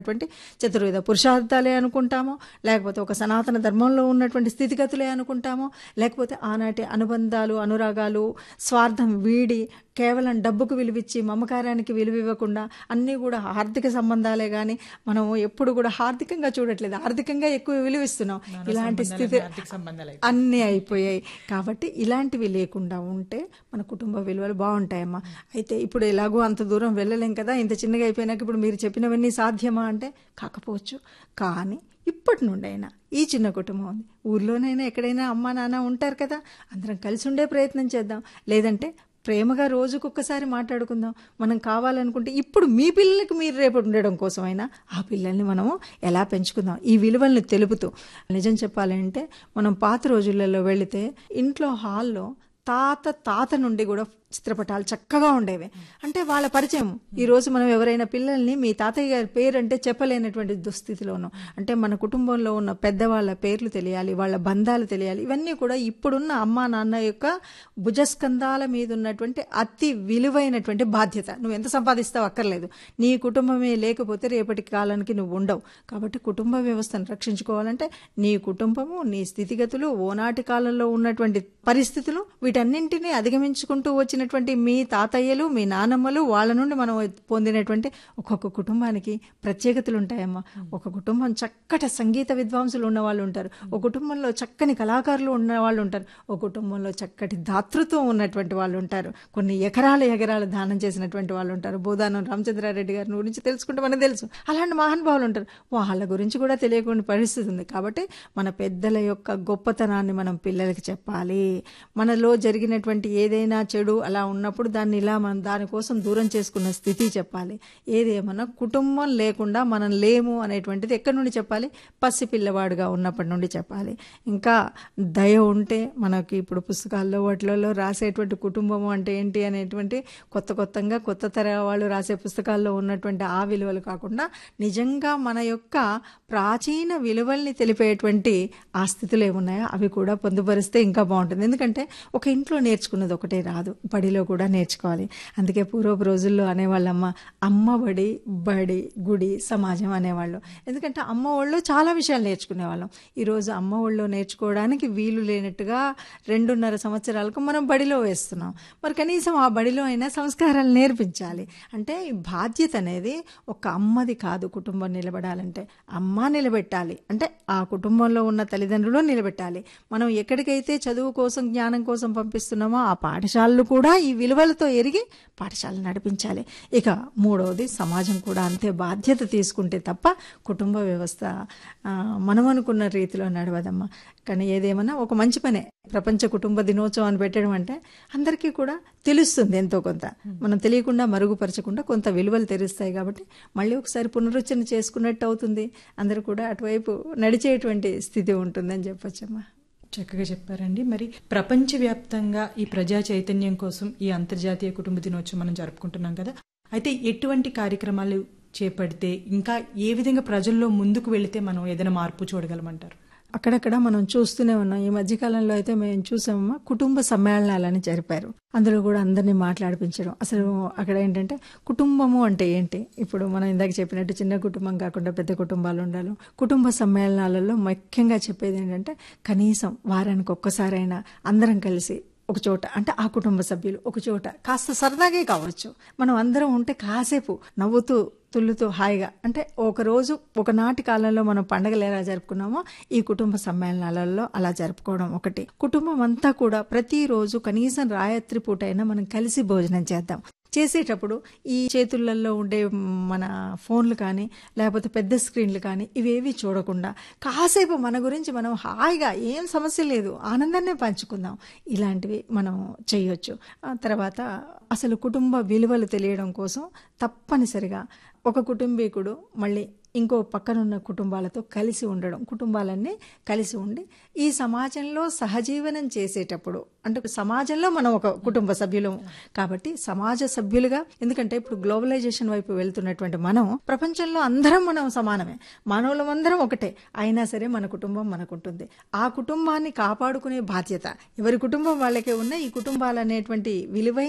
ఉన్నటువంటి చతుర్విధ పురుషార్థాలే అనుకుంటామో లేకపోతే ఒక సనాతన ధర్మంలో ఉన్నటువంటి స్థితిగతులే అనుకుంటామో లేకపోతే ఆనాటి అనుబంధాలు అనురాగాలు స్వార్థం వీడి కేవలం డబ్బుకు విలువిచ్చి మమకారానికి విలువ ఇవ్వకుండా అన్నీ కూడా ఆర్థిక సంబంధాలే కానీ మనం ఎప్పుడు కూడా ఆర్థికంగా చూడట్లేదు ఆర్థికంగా ఎక్కువ విలువిస్తున్నాం ఇలాంటి స్థితి ఆర్థిక సంబంధాలు అన్నీ అయిపోయాయి కాబట్టి ఇలాంటివి లేకుండా ఉంటే మన కుటుంబ విలువలు బాగుంటాయమ్మా అయితే ఇప్పుడు ఎలాగో అంత దూరం వెళ్ళలేం కదా ఇంత చిన్నగా అయిపోయినాక ఇప్పుడు మీరు చెప్పినవన్నీ సాధ్యమా అంటే కాకపోవచ్చు కానీ ఇప్పటి నుండైనా ఈ చిన్న కుటుంబం ఉంది ఊర్లోనైనా ఎక్కడైనా అమ్మా నాన్న ఉంటారు కదా అందరం కలిసి ఉండే ప్రయత్నం చేద్దాం లేదంటే ప్రేమగా రోజుకొక్కసారి మాట్లాడుకుందాం మనం కావాలనుకుంటే ఇప్పుడు మీ పిల్లలకి మీరు రేపు ఉండడం కోసమైనా ఆ పిల్లల్ని మనము ఎలా పెంచుకుందాం ఈ విలువల్ని తెలుపుతూ నిజం చెప్పాలంటే మనం పాత రోజులలో వెళితే ఇంట్లో హాల్లో తాత తాత నుండి కూడా చిత్రపటాలు చక్కగా ఉండేవి అంటే వాళ్ళ పరిచయం ఈ రోజు మనం ఎవరైనా పిల్లల్ని మీ తాతయ్య గారి పేరు అంటే చెప్పలేనటువంటి దుస్థితిలోను అంటే మన కుటుంబంలో ఉన్న పెద్దవాళ్ళ పేర్లు తెలియాలి వాళ్ళ బంధాలు తెలియాలి ఇవన్నీ కూడా ఇప్పుడున్న అమ్మా నాన్న యొక్క భుజస్కంధాల మీద ఉన్నటువంటి అతి విలువైనటువంటి బాధ్యత నువ్వు ఎంత సంపాదిస్తావు అక్కర్లేదు నీ కుటుంబమే లేకపోతే రేపటి కాలానికి నువ్వు ఉండవు కాబట్టి కుటుంబ వ్యవస్థను రక్షించుకోవాలంటే నీ కుటుంబము నీ స్థితిగతులు ఓనాటి కాలంలో ఉన్నటువంటి పరిస్థితులు వీటన్నింటినీ అధిగమించుకుంటూ వచ్చినటువంటి మీ తాతయ్యలు మీ నానమ్మలు వాళ్ళ నుండి మనం పొందినటువంటి ఒక్కొక్క కుటుంబానికి ప్రత్యేకతలు ఉంటాయమ్మా ఒక కుటుంబం చక్కటి సంగీత విద్వాంసులు ఉన్న వాళ్ళు ఉంటారు ఒక కుటుంబంలో చక్కని కళాకారులు ఉన్న వాళ్ళు ఉంటారు ఒక కుటుంబంలో చక్కటి దాతృత్వం ఉన్నటువంటి వాళ్ళు ఉంటారు కొన్ని ఎకరాల ఎకరాలు దానం చేసినటువంటి వాళ్ళు ఉంటారు బోధానం రామచంద్రారెడ్డి గారి గురించి తెలుసుకుంటే మనకు తెలుసు అలాంటి మహానుభావులు ఉంటారు వాళ్ళ గురించి కూడా తెలియకుండా పరిస్థితి ఉంది కాబట్టి మన పెద్దల యొక్క గొప్పతనాన్ని మనం పిల్లలకి చెప్పాలి మనలో జరిగినటువంటి ఏదైనా చెడు అలా ఉన్నప్పుడు దాన్ని ఇలా మనం దానికోసం దూరం చేసుకున్న స్థితి చెప్పాలి ఏదేమన్నా కుటుంబం లేకుండా మనం లేము అనేటువంటిది ఎక్కడి నుండి చెప్పాలి పసి పిల్లవాడుగా ఉన్నప్పటి నుండి చెప్పాలి ఇంకా దయ ఉంటే మనకి ఇప్పుడు పుస్తకాల్లో వాటిలలో రాసేటువంటి కుటుంబం అంటే ఏంటి అనేటువంటి కొత్త కొత్తగా కొత్త తర వాళ్ళు రాసే పుస్తకాల్లో ఉన్నటువంటి ఆ విలువలు కాకుండా నిజంగా మన యొక్క ప్రాచీన విలువల్ని తెలిపేటువంటి ఆ స్థితులు ఏమున్నాయో అవి కూడా పొందుపరిస్తే ఇంకా బాగుంటుంది ఎందుకంటే ఒక ఇంట్లో నేర్చుకున్నది ఒకటే రాదు బడిలో కూడా నేర్చుకోవాలి అందుకే పూర్వపు రోజుల్లో అనేవాళ్ళమ్మ అమ్మ బడి బడి గుడి సమాజం అనేవాళ్ళు ఎందుకంటే అమ్మ వాళ్ళు చాలా విషయాలు నేర్చుకునేవాళ్ళం ఈరోజు అమ్మ వాళ్ళు నేర్చుకోవడానికి వీలు లేనట్టుగా రెండున్నర సంవత్సరాలకు మనం బడిలో వేస్తున్నాం మరి కనీసం ఆ బడిలో అయినా సంస్కారాలు నేర్పించాలి అంటే ఈ బాధ్యత అనేది ఒక అమ్మది కాదు కుటుంబం నిలబడాలంటే అమ్మ నిలబెట్టాలి అంటే ఆ కుటుంబంలో ఉన్న తల్లిదండ్రులు నిలబెట్టాలి మనం ఎక్కడికైతే చదువు కోసం జ్ఞానం కోసం పంపిస్తున్నామో ఆ పాఠశాలలు కూడా ఈ విలువలతో ఎరిగి పాఠశాల నడిపించాలి ఇక మూడవది సమాజం కూడా అంతే బాధ్యత తీసుకుంటే తప్ప కుటుంబ వ్యవస్థ ఆ, మనం అనుకున్న రీతిలో నడవదమ్మా కానీ ఏదేమన్నా ఒక మంచి పనే ప్రపంచ కుటుంబ దినోత్సవం అని పెట్టడం అంటే అందరికీ కూడా తెలుస్తుంది ఎంతో కొంత మనం తెలియకుండా మరుగుపరచకుండా కొంత విలువలు తెలుస్తాయి కాబట్టి మళ్ళీ ఒకసారి పునరుచ్చరణ చేసుకున్నట్టు అవుతుంది అందరూ కూడా అటువైపు నడిచేటువంటి స్థితి ఉంటుందని చెప్పొచ్చమ్మా చక్కగా చెప్పారండి మరి ప్రపంచవ్యాప్తంగా ఈ ప్రజా చైతన్యం కోసం ఈ అంతర్జాతీయ కుటుంబ దినోత్సవం మనం జరుపుకుంటున్నాం కదా అయితే ఎటువంటి కార్యక్రమాలు చేపడితే ఇంకా ఏ విధంగా ప్రజల్లో ముందుకు వెళితే మనం ఏదైనా మార్పు చూడగలమంటారు అక్కడక్కడ మనం చూస్తూనే ఉన్నాం ఈ మధ్యకాలంలో అయితే మేము చూసామమ్మా కుటుంబ సమ్మేళనాలని జరిపారు అందులో కూడా అందరినీ మాట్లాడిపించడం అసలు అక్కడ ఏంటంటే కుటుంబము అంటే ఏంటి ఇప్పుడు మనం ఇందాక చెప్పినట్టు చిన్న కుటుంబం కాకుండా పెద్ద కుటుంబాలు ఉండాలి కుటుంబ సమ్మేళనాలలో ముఖ్యంగా చెప్పేది ఏంటంటే కనీసం వారానికి ఒక్కసారైనా అందరం కలిసి ఒక చోట అంటే ఆ కుటుంబ సభ్యులు ఒక చోట కాస్త సరదాగే కావచ్చు మనం అందరం ఉంటే కాసేపు నవ్వుతూ తుల్లుతూ హాయిగా అంటే ఒక రోజు ఒకనాటి కాలంలో మనం పండగలు ఎలా జరుపుకున్నామో ఈ కుటుంబ సమ్మేళనాలలో అలా జరుపుకోవడం ఒకటి కుటుంబం అంతా కూడా ప్రతిరోజు కనీసం రాయత్రి పూట అయినా మనం కలిసి భోజనం చేద్దాం చేసేటప్పుడు ఈ చేతులలో ఉండే మన ఫోన్లు కానీ లేకపోతే పెద్ద స్క్రీన్లు కానీ ఇవేవి చూడకుండా కాసేపు మన గురించి మనం హాయిగా ఏం సమస్య లేదు ఆనందాన్నే పంచుకుందాం ఇలాంటివి మనం చేయొచ్చు ఆ తర్వాత అసలు కుటుంబ విలువలు తెలియడం కోసం తప్పనిసరిగా ఒక కుటుంబీకుడు మళ్ళీ ఇంకో పక్కనున్న కుటుంబాలతో కలిసి ఉండడం కుటుంబాలన్నీ కలిసి ఉండి ఈ సమాజంలో సహజీవనం చేసేటప్పుడు అంటే సమాజంలో మనం ఒక కుటుంబ సభ్యులం కాబట్టి సమాజ సభ్యులుగా ఎందుకంటే ఇప్పుడు గ్లోబలైజేషన్ వైపు వెళ్తున్నటువంటి మనం ప్రపంచంలో అందరం మనం సమానమే మానవులమందరం ఒకటే అయినా సరే మన కుటుంబం మనకుంటుంది ఆ కుటుంబాన్ని కాపాడుకునే బాధ్యత ఎవరి కుటుంబం వాళ్ళకే ఉన్న ఈ కుటుంబాలు అనేటువంటి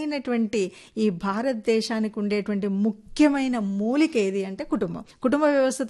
విలువైనటువంటి ఈ భారతదేశానికి ఉండేటువంటి ముఖ్యమైన మూలిక ఏది అంటే కుటుంబం కుటుంబ వ్యవస్థ